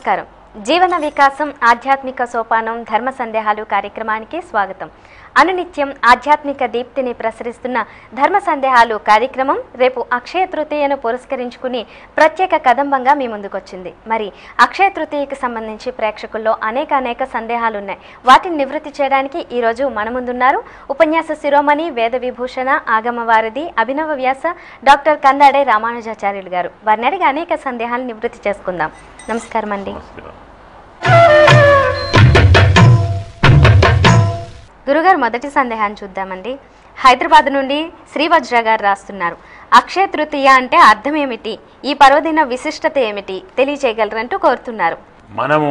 నమస్కారం జీవన వికాసం ఆధ్యాత్మిక సోపానం ధర్మ సందేహాలు కార్యక్రమానికి స్వాగతం అనునిత్యం ఆధ్యాత్మిక దీప్తిని ప్రసరిస్తున్న ధర్మ సందేహాలు కార్యక్రమం రేపు అక్షయ తృతీయను పురస్కరించుకుని ప్రత్యేక కదంబంగా మీ ముందుకొచ్చింది మరి అక్షయ తృతీయకి సంబంధించి ప్రేక్షకుల్లో అనేక అనేక సందేహాలు ఉన్నాయి వాటిని నివృత్తి చేయడానికి ఈరోజు మన ముందున్నారు ఉపన్యాస శిరోమణి వేద విభూషణ ఆగమ వారధి అభినవ వ్యాస డాక్టర్ కందాడే రామానుజాచార్యులు గారు వారిని అడిగి అనేక సందేహాలు నివృత్తి చేసుకుందాం నమస్కారం అండి గురుగారు మొదటి సందేహాన్ని చూద్దామండి హైదరాబాద్ నుండి శ్రీవజ్ర గారు రాస్తున్నారు అక్షయ తృతీయ అంటే అర్థం ఏమిటి ఈ పర్వదిన విశిష్టత ఏమిటి తెలియచేయగలరంటూ కోరుతున్నారు మనము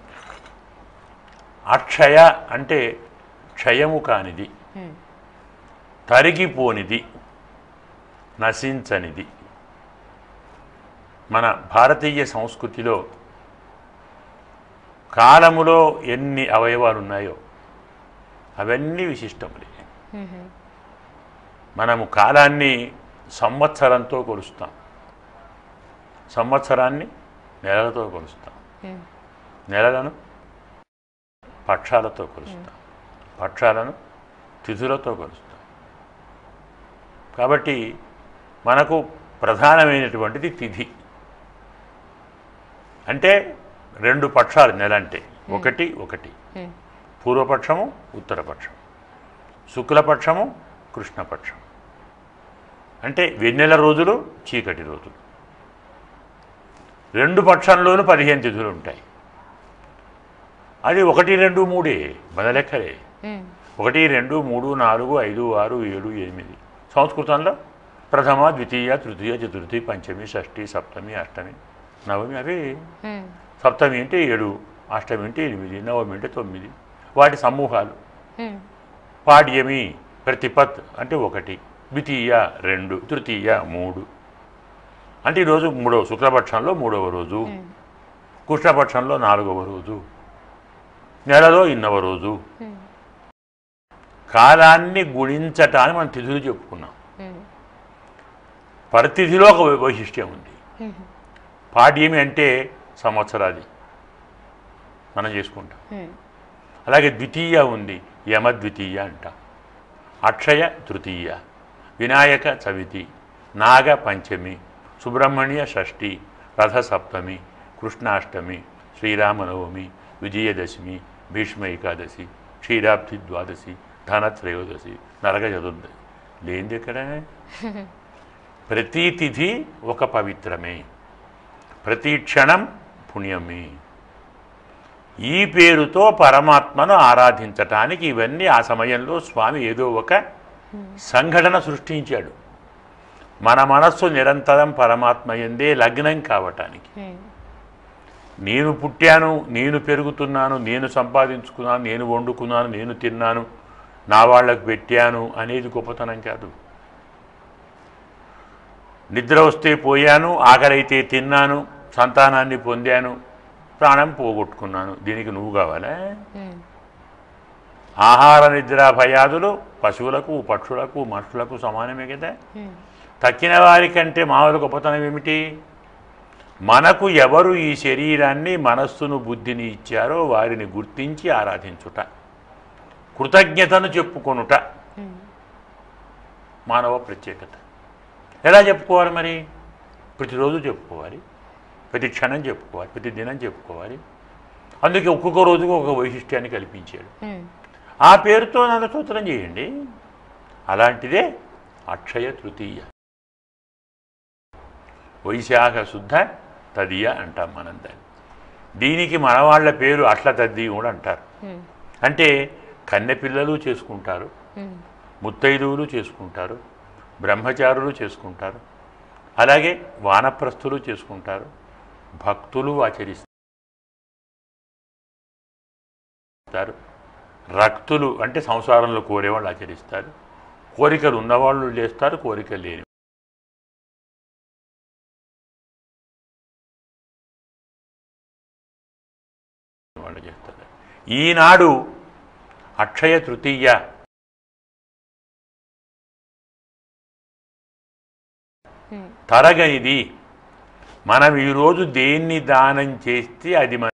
అక్షయ అంటే క్షయము కానిది తరిగిపోనిది నశించనిది మన భారతీయ సంస్కృతిలో కాలములో ఎన్ని అవయవాలు ఉన్నాయో అవన్నీ విశిష్టములే మనము కాలాన్ని సంవత్సరంతో కొలుస్తాం సంవత్సరాన్ని నెలలతో కొలుస్తాం నెలలను పక్షాలతో కొలుస్తాం పక్షాలను తిథులతో కొలుస్తాం కాబట్టి మనకు ప్రధానమైనటువంటిది తిథి అంటే రెండు పక్షాలు నెల అంటే ఒకటి ఒకటి పూర్వపక్షము ఉత్తరపక్షం శుక్లపక్షము కృష్ణపక్షం అంటే వెన్నెల రోజులు చీకటి రోజులు రెండు పక్షంలోనూ పదిహేను తిథులు ఉంటాయి అది ఒకటి రెండు మూడే మన లెక్కలే ఒకటి రెండు మూడు నాలుగు ఐదు ఆరు ఏడు ఎనిమిది సంస్కృతంలో ప్రథమ ద్వితీయ తృతీయ చతుర్థి పంచమి షష్ఠి సప్తమి అష్టమి నవమి అవి సప్తమి అంటే ఏడు అష్టమి అంటే ఎనిమిది నవమి అంటే తొమ్మిది వాటి సమూహాలు పాడ్యమి ప్రతిపత్ అంటే ఒకటి ద్వితీయ రెండు తృతీయ మూడు అంటే ఈరోజు మూడవ శుక్లపక్షంలో మూడవ రోజు కృష్ణపక్షంలో నాలుగవ రోజు నెలలో ఇన్నవ రోజు కాలాన్ని గుణించటాన్ని మనం తిథులు చెప్పుకున్నాం పరితిథిలో ఒక వై- వైశిష్ట్యం ఉంది పాడ్యమి అంటే సంవత్సరాది మనం చేసుకుంటాం అలాగే ద్వితీయ ఉంది యమద్వితీయ అంట అక్షయ తృతీయ వినాయక చవితి నాగ పంచమి సుబ్రహ్మణ్య షష్ఠి రథ సప్తమి కృష్ణాష్టమి శ్రీరామనవమి విజయదశమి భీష్మ ఏకాదశి క్షీరాబ్ది ద్వాదశి ధనత్రయోదశి నరక చతుర్దశి లేనిది ఎక్కడ ప్రతి తిథి ఒక పవిత్రమే ప్రతి క్షణం పుణ్యమే ఈ పేరుతో పరమాత్మను ఆరాధించటానికి ఇవన్నీ ఆ సమయంలో స్వామి ఏదో ఒక సంఘటన సృష్టించాడు మన మనస్సు నిరంతరం పరమాత్మ ఎందే లగ్నం కావటానికి నేను పుట్టాను నేను పెరుగుతున్నాను నేను సంపాదించుకున్నాను నేను వండుకున్నాను నేను తిన్నాను నా వాళ్ళకు పెట్టాను అనేది గొప్పతనం కాదు నిద్ర వస్తే పోయాను ఆకలైతే తిన్నాను సంతానాన్ని పొందాను ప్రాణం పోగొట్టుకున్నాను దీనికి నువ్వు కావాలా ఆహార నిద్ర భయాదులు పశువులకు పక్షులకు మనుషులకు సమానమే కదా తక్కిన వారికంటే మామూలు గొప్పతనం ఏమిటి మనకు ఎవరు ఈ శరీరాన్ని మనస్సును బుద్ధిని ఇచ్చారో వారిని గుర్తించి ఆరాధించుట కృతజ్ఞతను చెప్పుకొనుట మానవ ప్రత్యేకత ఎలా చెప్పుకోవాలి మరి ప్రతిరోజు చెప్పుకోవాలి ప్రతి క్షణం చెప్పుకోవాలి ప్రతి దినం చెప్పుకోవాలి అందుకే ఒక్కొక్క రోజుకు ఒక వైశిష్ట్యాన్ని కల్పించాడు ఆ పేరుతో నన్ను స్తోత్రం చేయండి అలాంటిదే అక్షయ తృతీయ వైశాఖ శుద్ధ తదియ అంటాం మనం దాన్ని దీనికి మనవాళ్ళ పేరు అట్ల తద్ది కూడా అంటారు అంటే కన్నె పిల్లలు చేసుకుంటారు ముత్తైదువులు చేసుకుంటారు బ్రహ్మచారులు చేసుకుంటారు అలాగే వానప్రస్థులు చేసుకుంటారు భక్తులు ఆచరిస్తారు రక్తులు అంటే సంసారంలో కోరేవాళ్ళు ఆచరిస్తారు కోరికలు ఉన్నవాళ్ళు లేస్తారు కోరికలు లేని వాళ్ళు చేస్తారు ఈనాడు అక్షయ తృతీయ తరగనిది మనం ఈరోజు దేన్ని దానం చేస్తే అది మన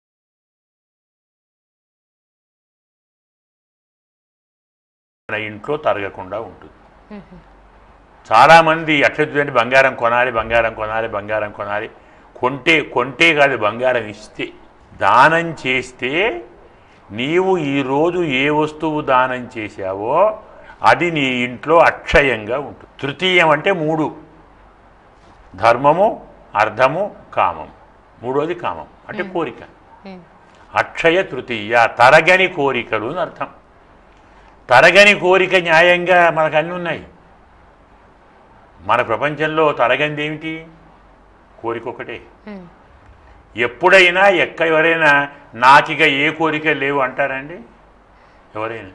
మన ఇంట్లో తరగకుండా ఉంటుంది చాలామంది అక్షతులంటే బంగారం కొనాలి బంగారం కొనాలి బంగారం కొనాలి కొంటే కొంటే కాదు బంగారం ఇస్తే దానం చేస్తే నీవు ఈరోజు ఏ వస్తువు దానం చేశావో అది నీ ఇంట్లో అక్షయంగా ఉంటుంది తృతీయం అంటే మూడు ధర్మము అర్థము కామం మూడోది కామం అంటే కోరిక అక్షయ తృతీయ తరగని కోరికలు అని అర్థం తరగని కోరిక న్యాయంగా మనకు అన్నీ ఉన్నాయి మన ప్రపంచంలో తరగనిది ఏమిటి కోరిక ఒకటే ఎప్పుడైనా ఎక్క ఎవరైనా నాకిక ఏ కోరిక లేవు అంటారండి ఎవరైనా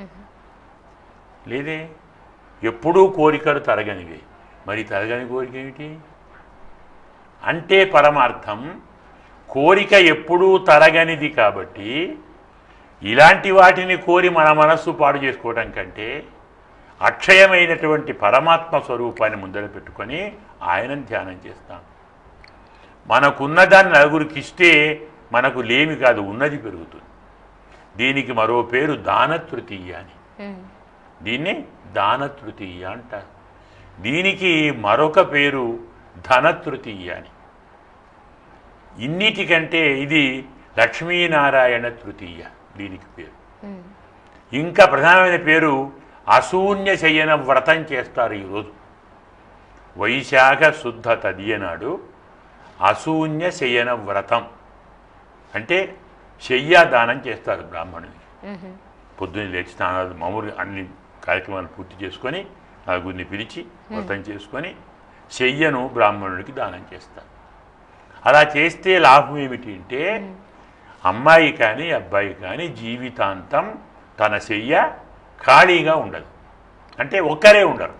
లేదే ఎప్పుడూ కోరికలు తరగనివే మరి తరగని కోరిక ఏమిటి అంటే పరమార్థం కోరిక ఎప్పుడూ తరగనిది కాబట్టి ఇలాంటి వాటిని కోరి మన మనస్సు పాడు చేసుకోవడం కంటే అక్షయమైనటువంటి పరమాత్మ స్వరూపాన్ని ముందర పెట్టుకొని ఆయనను ధ్యానం చేస్తాం మనకున్నదాన్ని నలుగురికి ఇస్తే మనకు లేమి కాదు ఉన్నది పెరుగుతుంది దీనికి మరో పేరు దానతృతీయ అని దీన్ని దానతృతీయ అంటారు దీనికి మరొక పేరు ధనతృతీయ అని ఇన్నిటికంటే ఇది లక్ష్మీనారాయణ తృతీయ దీనికి పేరు ఇంకా ప్రధానమైన పేరు అశూన్య శయన వ్రతం చేస్తారు ఈరోజు వైశాఖ శుద్ధ తదియనాడు అశూన్య శయన వ్రతం అంటే శయ్యాదానం చేస్తారు బ్రాహ్మణునికి పొద్దున్న లేచి స్నానాలు మామూలు అన్ని కార్యక్రమాలు పూర్తి చేసుకొని నలుగురిని పిలిచి వ్రతం చేసుకొని శయ్యను బ్రాహ్మణుడికి దానం చేస్తారు అలా చేస్తే లాభం ఏమిటి అంటే అమ్మాయి కానీ అబ్బాయి కానీ జీవితాంతం తన శయ్య ఖాళీగా ఉండదు అంటే ఒక్కరే ఉండరు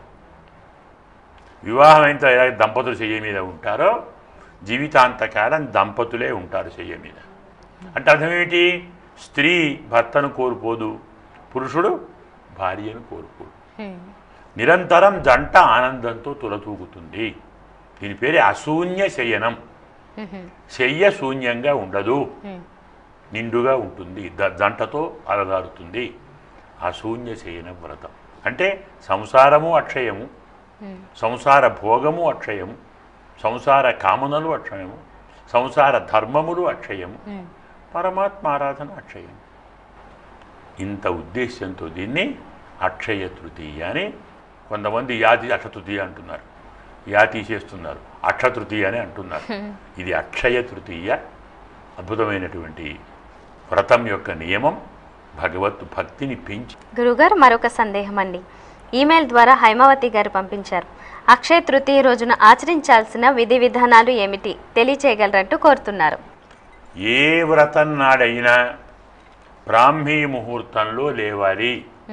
వివాహమైన తర్వాత ఎలా దంపతులు శయ్య మీద ఉంటారో జీవితాంతకాలం దంపతులే ఉంటారు శయ్య మీద అంటే అర్థం ఏమిటి స్త్రీ భర్తను కోల్పోదు పురుషుడు భార్యను కోల్పోదు నిరంతరం జంట ఆనందంతో తులతూగుతుంది దీని పేరే అశూన్య శయనం శయ్య శూన్యంగా ఉండదు నిండుగా ఉంటుంది ద- జంటతో అలగారుతుంది అశూన్య శయన వ్రతం అంటే సంసారము అక్షయము సంసార భోగము అక్షయము సంసార కామనలు అక్షయము సంసార ధర్మములు అక్షయము పరమాత్మ ఆరాధన అక్షయం ఇంత ఉద్దేశ్యంతో దీన్ని అక్షయ తృతీయ అని కొంతమంది యాది అక్షతృతీయ అంటున్నారు యా తీసేస్తున్నారు అక్షతృతీయ అని అంటున్నారు ఇది అక్షయ తృతీయ అద్భుతమైనటువంటి వ్రతం యొక్క నియమం భగవత్ భక్తిని పెంచి గురుగారు మరొక సందేహం అండి ఈమెయిల్ ద్వారా హైమావతి గారు పంపించారు అక్షయ తృతీయ రోజున ఆచరించాల్సిన విధి విధానాలు ఏమిటి తెలియచేయగలరంటూ కోరుతున్నారు ఏ వ్రతం నాడైనా బ్రాహ్మీ ముహూర్తంలో లేవాలి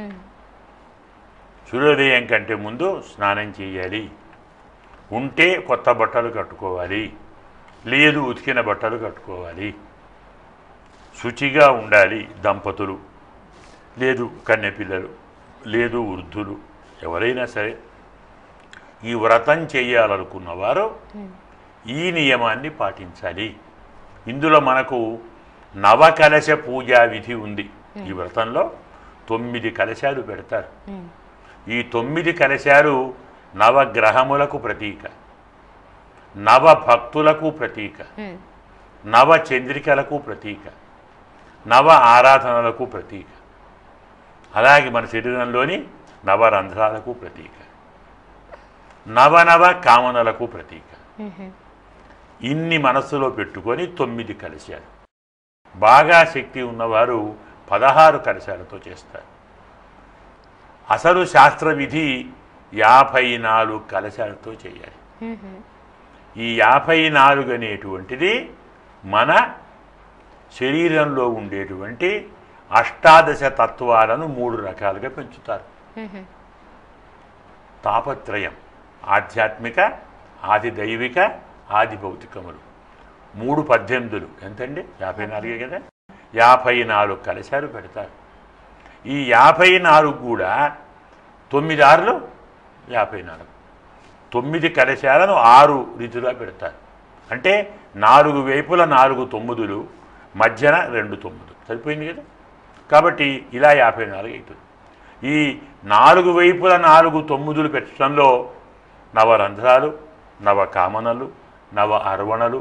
సూర్యోదయం కంటే ముందు స్నానం చేయాలి ఉంటే కొత్త బట్టలు కట్టుకోవాలి లేదు ఉతికిన బట్టలు కట్టుకోవాలి శుచిగా ఉండాలి దంపతులు లేదు కన్నెపిల్లలు లేదు వృద్ధులు ఎవరైనా సరే ఈ వ్రతం చేయాలనుకున్నవారు ఈ నియమాన్ని పాటించాలి ఇందులో మనకు నవకలశ పూజా విధి ఉంది ఈ వ్రతంలో తొమ్మిది కలశాలు పెడతారు ఈ తొమ్మిది కలశాలు నవగ్రహములకు ప్రతీక నవ భక్తులకు ప్రతీక నవ చంద్రికలకు ప్రతీక నవ ఆరాధనలకు ప్రతీక అలాగే మన శరీరంలోని నవరంధ్రాలకు ప్రతీక నవనవ కామనలకు ప్రతీక ఇన్ని మనస్సులో పెట్టుకొని తొమ్మిది కలశాలు బాగా శక్తి ఉన్నవారు పదహారు కలశాలతో చేస్తారు అసలు శాస్త్ర విధి యాభై నాలుగు కలశాలతో చేయాలి ఈ యాభై నాలుగు అనేటువంటిది మన శరీరంలో ఉండేటువంటి అష్టాదశ తత్వాలను మూడు రకాలుగా పెంచుతారు తాపత్రయం ఆధ్యాత్మిక ఆది దైవిక ఆది భౌతికములు మూడు పద్దెనిమిదిలు ఎంతండి యాభై నాలుగే కదా యాభై నాలుగు కలశాలు పెడతారు ఈ యాభై నాలుగు కూడా తొమ్మిది ఆరులు యాభై నాలుగు తొమ్మిది కలశాలను ఆరు రీతిగా పెడతారు అంటే నాలుగు వైపుల నాలుగు తొమ్మిదులు మధ్యన రెండు తొమ్మిది సరిపోయింది కదా కాబట్టి ఇలా యాభై నాలుగు అవుతుంది ఈ నాలుగు వైపుల నాలుగు తొమ్మిదులు పెట్టడంలో నవరంధ్రాలు నవ కామనలు నవ అర్వణలు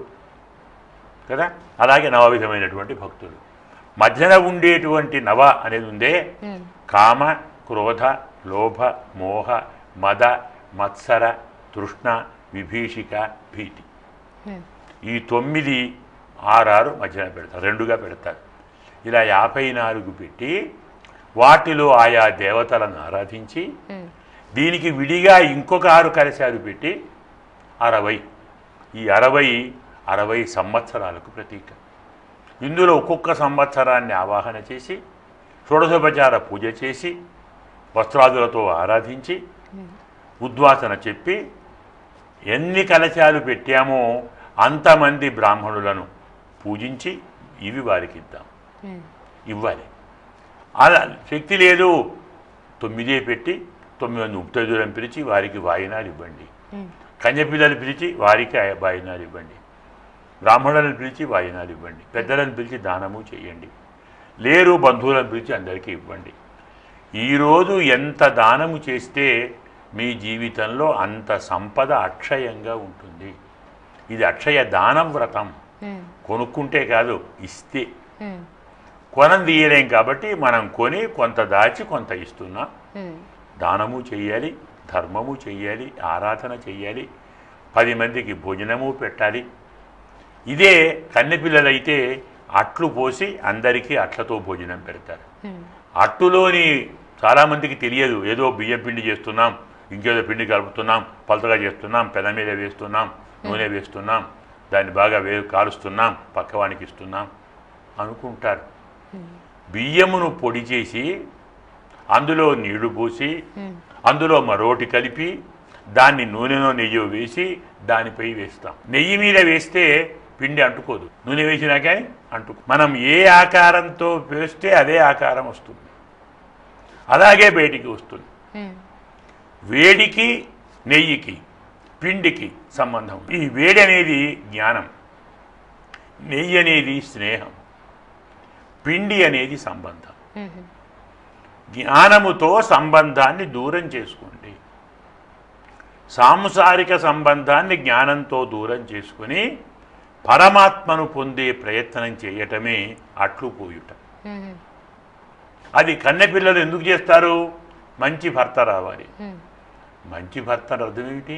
కదా అలాగే నవ విధమైనటువంటి భక్తులు మధ్యన ఉండేటువంటి నవ అనేది ఉందే ఉమ్, కామ క్రోధ లోభ మోహ మద మత్సర తృష్ణ విభీషిక భీతి ఉమ్, ఈ తొమ్మిది ఆరారు మధ్యన పెడతారు రెండుగా పెడతారు ఇలా యాభై నాలుగు పెట్టి వాటిలో ఆయా దేవతలను ఆరాధించి ఉమ్, దీనికి విడిగా ఇంకొక ఆరు కలశాలు పెట్టి అరవై ఈ అరవై అరవై సంవత్సరాలకు ప్రతీక ఇందులో ఒక్కొక్క సంవత్సరాన్ని ఆవాహన చేసి షోడశోపచార పూజ చేసి వస్త్రాదులతో ఆరాధించి ఉద్వాసన చెప్పి ఎన్ని కలశాలు పెట్టామో అంతమంది బ్రాహ్మణులను పూజించి ఇవి వారికి ఇద్దాం ఉమ్, ఇవ్వాలి అలా శక్తి లేదు తొమ్మిదే పెట్టి తొమ్మిది మంది ఉక్తజులను పిలిచి వారికి వాయినాలు ఇవ్వండి ఉమ్, కన్యపిల్లలు పిలిచి వారికి ఆ వాయినాలు ఇవ్వండి బ్రాహ్మణులను పిలిచి వాయినాలు ఇవ్వండి పెద్దలను పిలిచి దానము చేయండి లేరు బంధువులను పిలిచి అందరికీ ఇవ్వండి ఈరోజు ఎంత దానము చేస్తే మీ జీవితంలో అంత సంపద అక్షయంగా ఉంటుంది ఇది అక్షయ దానం వ్రతం ఉమ్, కొనుక్కుంటే కాదు ఇస్తే ఉమ్, కొనం తీయలేం కాబట్టి మనం కొని కొంత దాచి కొంత ఇస్తున్నాం ఉమ్, దానము చెయ్యాలి ధర్మము చెయ్యాలి ఆరాధన చెయ్యాలి పది మందికి భోజనము పెట్టాలి ఇదే కన్నెపిల్లలైతే అట్లు పోసి అందరికీ అట్లతో భోజనం పెడతారు ఉమ్, అట్టులోని చాలామందికి తెలియదు ఏదో బియ్యం పిండి చేస్తున్నాం ఇంకేదో పిండి కలుపుతున్నాం పలతగా చేస్తున్నాం పెన మీద వేస్తున్నాం నూనె వేస్తున్నాం దాన్ని బాగా వే కాలుస్తున్నాం పక్కవానికి ఇస్తున్నాం అనుకుంటారు బియ్యమును పొడి చేసి అందులో నీళ్లు పోసి ఉమ్, అందులో మరోటి కలిపి దాన్ని నూనెలో నెయ్యి వేసి దానిపై వేస్తాం నెయ్యి మీద వేస్తే పిండి అంటుకోదు నూనె వేసినా కానీ అంటుకో మనం ఏ ఆకారంతో వేస్తే అదే ఆకారం వస్తుంది అలాగే బయటికి వస్తుంది ఉమ్, వేడికి నెయ్యికి పిండికి సంబంధం ఈ వేడి అనేది జ్ఞానం నెయ్యి అనేది స్నేహం పిండి అనేది సంబంధం ఉమ్, జ్ఞానముతో సంబంధాన్ని దూరం చేసుకోండి సాంసారిక సంబంధాన్ని జ్ఞానంతో దూరం చేసుకుని పరమాత్మను పొందే ప్రయత్నం చేయటమే అట్లు పోయుట ఉమ్, అది కన్నెపిల్లలు ఎందుకు చేస్తారు మంచి భర్త రావాలి ఉమ్, మంచి భర్త అర్థం ఏమిటి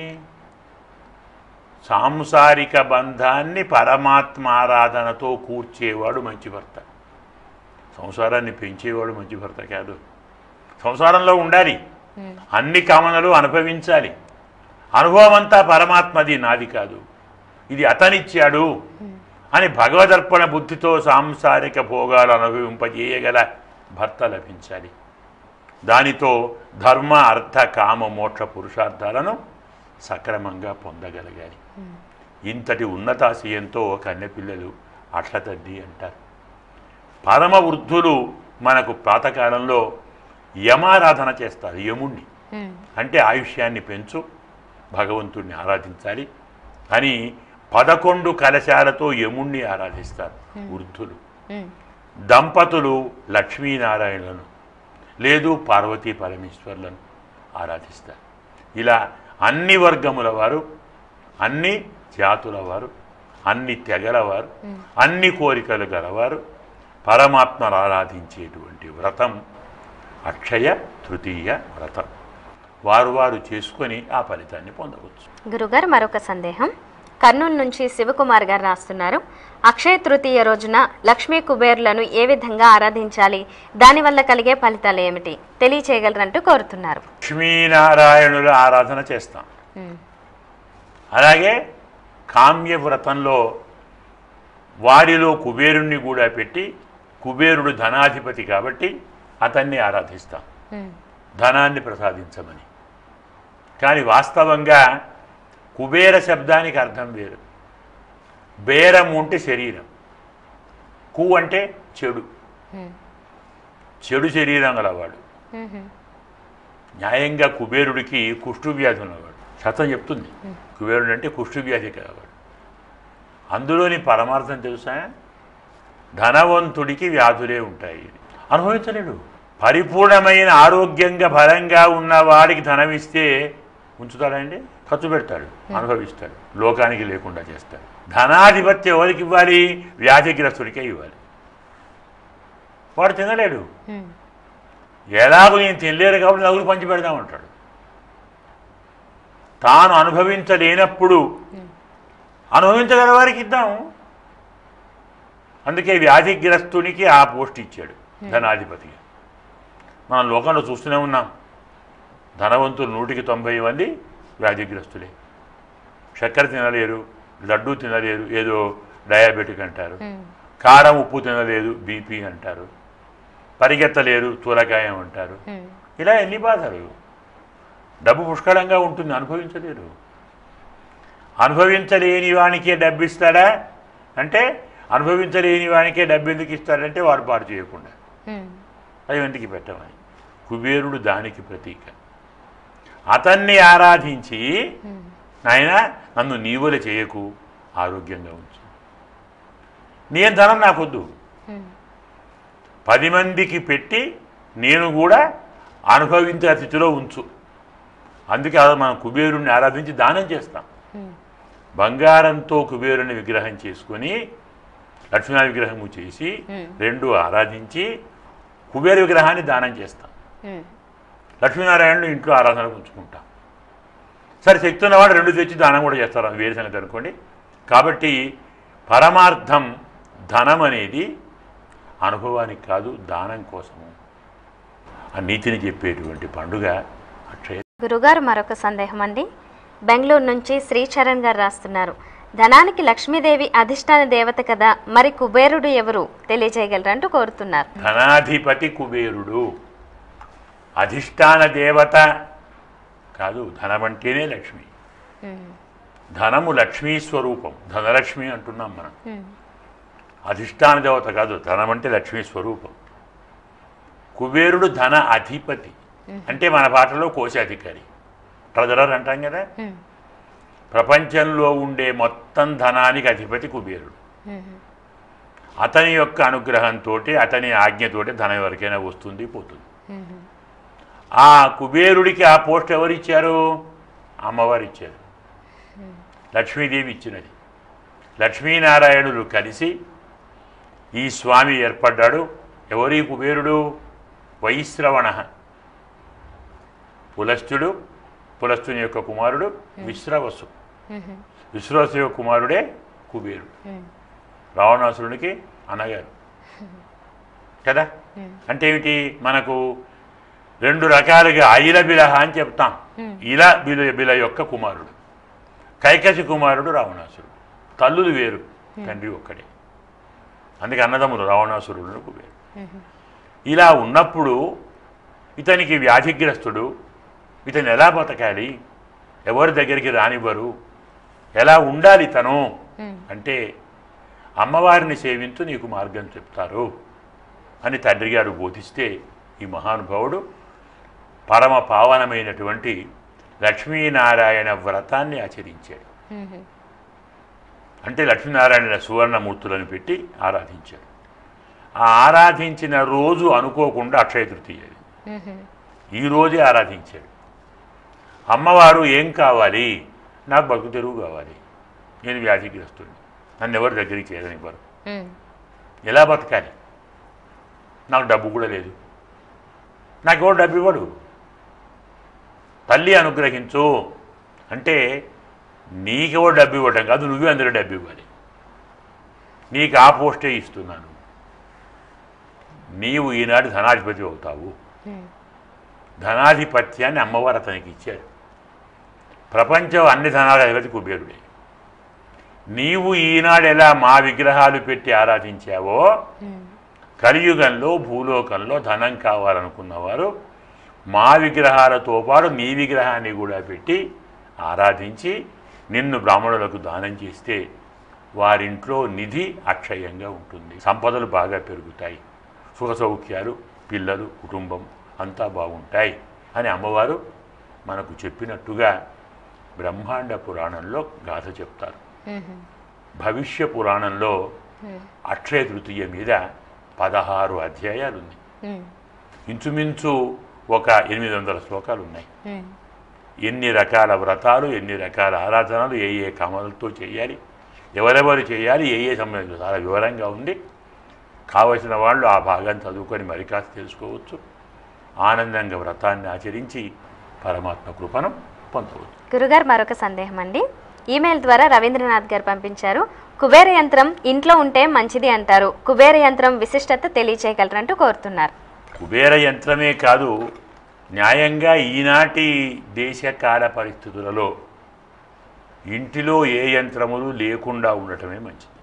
సాంసారిక బంధాన్ని పరమాత్మ ఆరాధనతో కూర్చేవాడు మంచి భర్త సంసారాన్ని పెంచేవాడు మంచి భర్త కాదు సంసారంలో ఉండాలి ఉమ్, అన్ని కామనలు అనుభవించాలి అనుభవం అంతా పరమాత్మది నాది కాదు ఇది అతనిచ్చాడు అని భగవదర్పణ బుద్ధితో సాంసారిక భోగాలు అనుభవింపజేయగల భర్త లభించాలి దానితో ధర్మ అర్థ కామ మోక్ష పురుషార్థాలను సక్రమంగా పొందగలగాలి ఇంతటి ఉన్నతాశయంతో కన్నెపిల్లలు అట్ల తద్ది అంటారు పరమ వృద్ధులు మనకు పాతకాలంలో యమారాధన చేస్తారు యముణ్ణి ఉమ్, అంటే ఆయుష్యాన్ని పెంచు భగవంతుణ్ణి ఆరాధించాలి అని పదకొండు కలశాలతో యముణ్ణి ఆరాధిస్తారు వృద్ధులు ఉమ్, దంపతులు లక్ష్మీనారాయణలను లేదు పార్వతీ పరమేశ్వర్లను ఆరాధిస్తారు ఇలా అన్ని వర్గముల వారు అన్ని జాతుల వారు అన్ని తెగల వారు అన్ని కోరికలు గలవారు పరమాత్మను ఆరాధించేటువంటి వ్రతం అక్షయ తృతీయ వ్రతం వారు వారు చేసుకొని ఆ ఫలితాన్ని పొందవచ్చు గురుగారు మరొక సందేహం కర్నూలు నుంచి శివకుమార్ గారు రాస్తున్నారు అక్షయ తృతీయ రోజున లక్ష్మీ కుబేరులను ఏ విధంగా ఆరాధించాలి దానివల్ల కలిగే ఫలితాలు ఏమిటి తెలియచేయగలరంటూ కోరుతున్నారు లక్ష్మీనారాయణుల ఆరాధన చేస్తాం ఉమ్, అలాగే కామ్య వ్రతంలో వారిలో కుబేరుణ్ణి కూడా పెట్టి కుబేరుడు ధనాధిపతి కాబట్టి అతన్ని ఆరాధిస్తాం ఉమ్, ధనాన్ని ప్రసాదించమని కానీ వాస్తవంగా కుబేర శబ్దానికి అర్థం వేరు బేరము అంటే శరీరం కు అంటే చెడు ఉమ్, చెడు శరీరం గలవాడు ఉమ్, న్యాయంగా కుబేరుడికి కుష్ఠువ్యాధి ఉన్నవాడు శతం చెప్తుంది కుబేరుడు అంటే కుష్ఠువ్యాధి కలవాడు అందులోని పరమార్థం తెలుసా ధనవంతుడికి వ్యాధులే ఉంటాయి అనుభవించలేడు పరిపూర్ణమైన ఆరోగ్యంగా బలంగా ఉన్న వాడికి ధనం ఇస్తే ఉంచుతాడండి ఖర్చు పెడతాడు అనుభవిస్తాడు లోకానికి లేకుండా చేస్తాడు ధనాధిపత్యం ఎవరికి ఇవ్వాలి వ్యాధిగ్రస్తుడికే ఇవ్వాలి వాడు తినలేడు ఉమ్, ఎలాగో నేను తినలేరు కాబట్టి నలుగురు పంచి పెడదామంటాడు తాను అనుభవించలేనప్పుడు అనుభవించగల వారికి ఇద్దాం అందుకే వ్యాధిగ్రస్తునికి ఆ పోస్ట్ ఇచ్చాడు ధనాధిపతిగా మనం లోకంలో చూస్తూనే ఉన్నాం ధనవంతులు నూటికి తొంభై మంది వ్యాధిగ్రస్తులే చక్కెర తినలేరు లడ్డూ తినలేరు ఏదో డయాబెటిక్ అంటారు ఉమ్, కారం ఉప్పు తినలేదు బీపీ అంటారు పరిగెత్తలేరు తూలకాయం అంటారు ఉమ్, ఇలా ఎన్ని బాధలు డబ్బు పుష్కలంగా ఉంటుంది అనుభవించలేరు అనుభవించలేని వానికే డబ్బు ఇస్తాడా అంటే అనుభవించలేని వానికే డబ్బు ఎందుకు ఇస్తాడంటే వాడు పాడు చేయకుండా ఉమ్, అది ఎందుకు పెట్టమని కుబేరుడు దానికి ప్రతీక అతన్ని ఆరాధించి ఉమ్, నాయన నన్ను నీవుల చేయకు ఆరోగ్యంగా ఉంచు నీ ధనం నాకొద్దు ఉమ్, పది మందికి పెట్టి నేను కూడా అనుభవించే స్థితిలో ఉంచు అందుకే ఆ మనం కుబేరుణ్ణి ఆరాధించి దానం చేస్తాం ఉమ్, బంగారంతో కుబేరుని విగ్రహం చేసుకొని లక్ష్మీనారాయణ విగ్రహము చేసి Hmm. రెండు ఆరాధించి కుబేర విగ్రహాన్ని దానం చేస్తాం ఉమ్, లక్ష్మీనారాయణను ఇంట్లో ఆరాధనకు ఉంచుకుంటాం సరే శక్తి ఉన్నవాడు రెండు తెచ్చి దానం కూడా చేస్తారు అది వేరే సంగతి అనుకోండి కాబట్టి పరమార్థం ధనం అనేది అనుభవానికి కాదు దానం కోసము ఆ నీతిని చెప్పేటువంటి పండుగ అక్షయ గురుగారు మరొక సందేహం అండి బెంగళూరు నుంచి శ్రీచరణ్ గారు రాస్తున్నారు ధనానికి లక్ష్మీదేవి అధిష్టాన దేవత కదా మరి కుబేరుడు ఎవరు తెలియజేయగలరంటూ కోరుతున్నారు ధనాధిపతి కుబేరుడు అధిష్టాన దేవత కాదు ధనమంటేనే లక్ష్మి ఉమ్, ధనము లక్ష్మీ స్వరూపం ధనలక్ష్మి అంటున్నాం మనం ఉమ్, అధిష్టాన దేవత కాదు ధనం అంటే లక్ష్మీ స్వరూపం కుబేరుడు ధన అధిపతి అంటే మన పాటలో కోశాధికారి ట్రెజరర్ అంటాం కదా ఉమ్, ప్రపంచంలో ఉండే మొత్తం ధనానికి అధిపతి కుబేరుడు ఉమ్, అతని యొక్క అనుగ్రహంతో అతని ఆజ్ఞతోటి ధనం ఎవరికైనా వస్తుంది పోతుంది ఉమ్, ఆ కుబేరుడికి ఆ పోస్ట్ ఎవరు ఇచ్చారు అమ్మవారు ఇచ్చారు లక్ష్మీదేవి ఇచ్చినది లక్ష్మీనారాయణులు కలిసి ఈ స్వామి ఏర్పడ్డాడు ఎవరి కుబేరుడు వైశ్రవణ పులస్తుడు పులస్తుని యొక్క కుమారుడు విశ్రవసు ఉమ్, విశ్రవసు యొక్క కుమారుడే కుబేరుడు ఉమ్, రావణాసురునికి అన్నగారు కదా ఉమ్, అంటే ఏమిటి మనకు రెండు రకాలుగా ఐల బిలహ అని చెప్తాం Hmm. ఇల బిల బిల యొక్క కుమారుడు కైకసి కుమారుడు రావణాసురుడు తల్లులు వేరు తండ్రి ఒక్కడే అందుకే అన్నదమ్ములు రావణాసురుడు కుబేరు ఉమ్, ఇలా ఉన్నప్పుడు ఇతనికి వ్యాధిగ్రస్తుడు ఇతను ఎలా బతకాలి ఎవరి దగ్గరికి రానివ్వరు ఎలా ఉండాలి తను ఉమ్, అంటే అమ్మవారిని సేవించు నీకు మార్గం చెప్తారు అని తండ్రి గారు బోధిస్తే ఈ మహానుభావుడు పరమ పావనమైనటువంటి లక్ష్మీనారాయణ వ్రతాన్ని ఆచరించాడు ఉమ్, అంటే లక్ష్మీనారాయణ సువర్ణమూర్తులను పెట్టి ఆరాధించాడు ఆ ఆరాధించిన రోజు అనుకోకుండా అక్షయ తృతీయ అది. ఉమ్, ఈ రోజే ఆరాధించాడు అమ్మవారు ఏం కావాలి నాకు బతుకు తెరువు కావాలి నేను వ్యాధిగ్రస్తుడిని నన్ను ఎవరి దగ్గరికి చేరనివ్వరు ఉమ్, ఎలా బతకాలి నాకు డబ్బు కూడా లేదు నాకు ఎవరు డబ్బు ఇవ్వడు తల్లి అనుగ్రహించు అంటే నీకెవరు డబ్బు ఇవ్వటం కాదు నువ్వే అందరూ డబ్బు ఇవ్వాలి నీకు ఆ పోస్టే ఇస్తున్నాను నీవు ఈనాడు ధనాధిపతి అవుతావు ఉమ్, ధనాధిపత్యాన్ని అమ్మవారు అతనికి ఇచ్చారు ప్రపంచం అన్ని ధనాధిపతి కుబేరుడే నీవు ఈనాడు ఎలా మా విగ్రహాలు పెట్టి ఆరాధించావో ఉమ్, కలియుగంలో భూలోకంలో ధనం కావాలనుకున్నవారు మా విగ్రహాలతో పాటు నీ విగ్రహాన్ని కూడా పెట్టి ఆరాధించి నిన్ను బ్రాహ్మణులకు దానం చేస్తే వారింట్లో నిధి అక్షయంగా ఉంటుంది సంపదలు బాగా పెరుగుతాయి సుఖ సౌఖ్యాలు పిల్లలు కుటుంబం అంతా బాగుంటాయి అని అమ్మవారు మనకు చెప్పినట్టుగా బ్రహ్మాండ పురాణంలో గాథ చెప్తారు ఉమ్, భవిష్య పురాణంలో అక్షయ తృతీయ మీద పదహారు అధ్యాయాలు ఉన్నాయి ఇంచుమించు ఒక ఎనిమిది వందల శ్లోకాలు ఉన్నాయి ఎన్ని రకాల వ్రతాలు ఎన్ని రకాల ఆరాధనలు ఏ ఏ కమలతో చేయాలి ఎవరెవరు చేయాలి ఏ ఏ సంబంధించి చాలా వివరంగా ఉంది కావలసిన వాళ్ళు ఆ భాగం చదువుకొని మరి కాస్త తెలుసుకోవచ్చు ఆనందంగా వ్రతాన్ని ఆచరించి పరమాత్మ కృపను పొందవచ్చు గురుగారు మరొక సందేహం అండి ఈమెయిల్ ద్వారా రవీంద్రనాథ్ గారు పంపించారు కుబేర యంత్రం ఇంట్లో ఉంటే మంచిది అంటారు కుబేర యంత్రం విశిష్టత తెలియచేయగలరంటూ కోరుతున్నారు కుబేర యంత్రమే కాదు న్యాయంగా ఈనాటి దేశ కాల పరిస్థితులలో ఇంటిలో ఏ యంత్రములు లేకుండా ఉండటమే మంచిది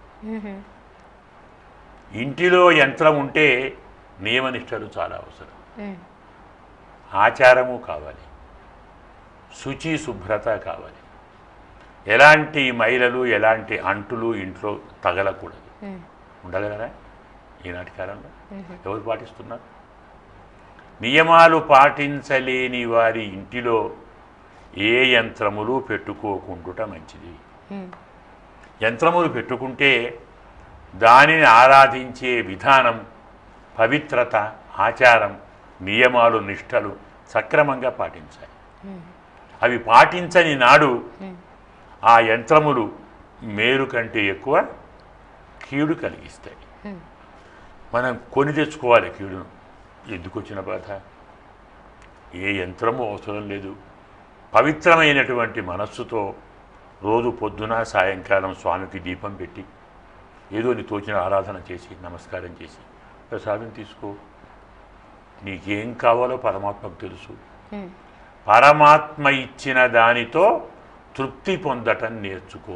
ఇంటిలో యంత్రం ఉంటే నియమనిష్టలు చాలా అవసరం ఆచారము కావాలి శుచి శుభ్రత కావాలి ఎలాంటి మైలలు ఎలాంటి అంటులు ఇంట్లో తగలకూడదు ఉండగలరా ఈనాటి కాలంలో ఎవరు పాటిస్తున్నారు నియమాలు పాటించలేని వారి ఇంటిలో ఏ యంత్రములు పెట్టుకోకుండుట మంచిది యంత్రములు పెట్టుకుంటే దానిని ఆరాధించే విధానం పవిత్రత ఆచారం నియమాలు నిష్టలు సక్రమంగా పాటించాలి అవి పాటించని నాడు ఆ యంత్రములు మేలు కంటే ఎక్కువ కీడు కలిగిస్తాయి మనం కొని తెచ్చుకోవాలి కీడును ఎందుకు వచ్చిన బాధ ఏ యంత్రము అవసరం లేదు పవిత్రమైనటువంటి మనస్సుతో రోజు పొద్దున సాయంకాలం స్వామికి దీపం పెట్టి ఏదో నీ తోచిన ఆరాధన చేసి నమస్కారం చేసి ప్రసాదం తీసుకో నీకేం కావాలో పరమాత్మకు తెలుసు పరమాత్మ ఇచ్చిన దానితో తృప్తి పొందటం నేర్చుకో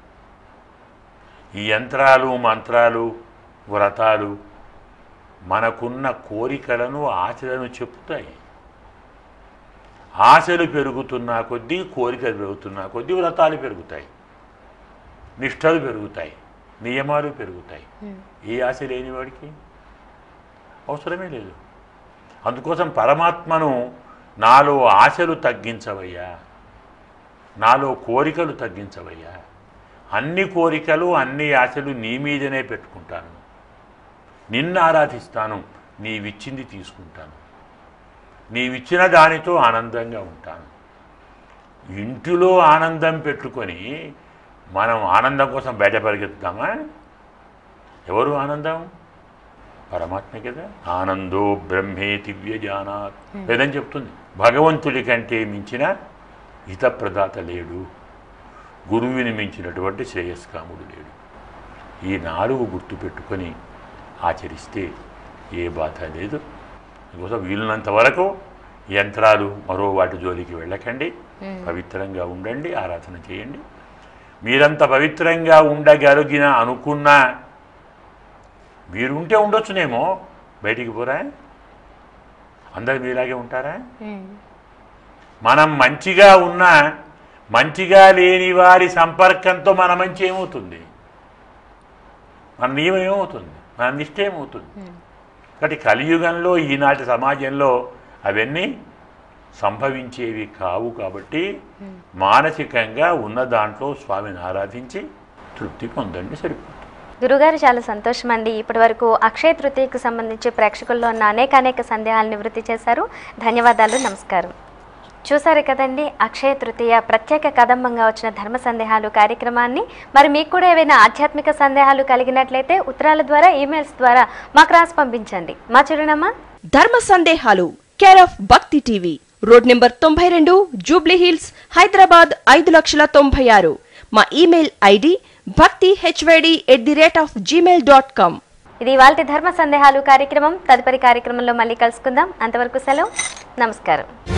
ఈ యంత్రాలు మంత్రాలు వ్రతాలు మనకున్న కోరికలను ఆశలను చెప్తాయి ఆశలు పెరుగుతున్నా కొద్దీ కోరికలు పెరుగుతున్నా కొద్దీ వ్రతాలు పెరుగుతాయి నిష్టలు పెరుగుతాయి నియమాలు పెరుగుతాయి ఏ ఆశ లేని వాడికి అవసరమే లేదు అందుకోసం పరమాత్మను నాలో ఆశలు తగ్గించవయ్యా నాలో కోరికలు తగ్గించవయ్యా అన్ని కోరికలు అన్ని ఆశలు నీ మీదనే పెట్టుకుంటాను నిన్ను ఆరాధిస్తాను నీవిచ్చింది తీసుకుంటాను నీవిచ్చిన దానితో ఆనందంగా ఉంటాను ఇంటిలో ఆనందం పెట్టుకొని మనం ఆనందం కోసం బయట పరిగెత్తుతామా ఎవరు ఆనందం పరమాత్మ కదా ఆనందో బ్రహ్మేతి వ్యజానాత్ లేదని చెప్తుంది భగవంతుడి కంటే మించిన హితప్రదాత లేడు గురువుని మించినటువంటి శ్రేయస్కాముడు లేడు ఈ నాలుగు గుర్తుపెట్టుకొని ఆచరిస్తే ఏ బాధ లేదు అందుకోసం వీలున్నంత వరకు యంత్రాలు మరో వాటి జోలికి వెళ్ళకండి పవిత్రంగా ఉండండి ఆరాధన చేయండి మీరంత పవిత్రంగా ఉండగలిగిన అనుకున్నా మీరుంటే ఉండొచ్చునేమో బయటికి పోరా అందరు మీలాగే ఉంటారా మనం మంచిగా ఉన్నా మంచిగా లేని వారి సంపర్కంతో మన మంచి ఏమవుతుంది మన నియమం ఏమవుతుంది మన నిష్ట ఏమవుతుంది కాబట్టి కలియుగంలో ఈనాటి సమాజంలో అవన్నీ సంభవించేవి కావు కాబట్టి మానసికంగా ఉన్న దాంట్లో స్వామిని ఆరాధించి తృప్తి పొందండి సరిపోతుంది గురుగారు చాలా సంతోషం అండి ఇప్పటి వరకు అక్షయ తృతీయకు సంబంధించి ప్రేక్షకుల్లో ఉన్న అనేక అనేక సందేహాలు నివృత్తి చేశారు ధన్యవాదాలు నమస్కారం చూసారు కదండి అక్షయ తృతీయ ప్రత్యేక కదంబంగా వచ్చిన ధర్మ సందేహాలు కార్యక్రమాన్ని మరి మీకు కూడా ఏవైనా ఆధ్యాత్మిక సందేహాలు కలిగినట్లయితే ఉత్తరాల ద్వారా ఈమెయిల్స్ ద్వారా మాకు రాసి పంపించండి మా చిరునామా ధర్మ సందేహాలు care of Bhakthi TV road number తొంభై రెండు జూబ్లీ హిల్స్ హైదరాబాద్ ఐదు లక్షల తొంభై ఆరు మా email ID Bhakthi HYD at the rate of Gmail dot com ఇది వాళ్ళ ధర్మ సందేహాలు కార్యక్రమం తదుపరి కార్యక్రమంలో మళ్ళీ కలుసుకుందాం అంతవరకు సెలవు నమస్కారం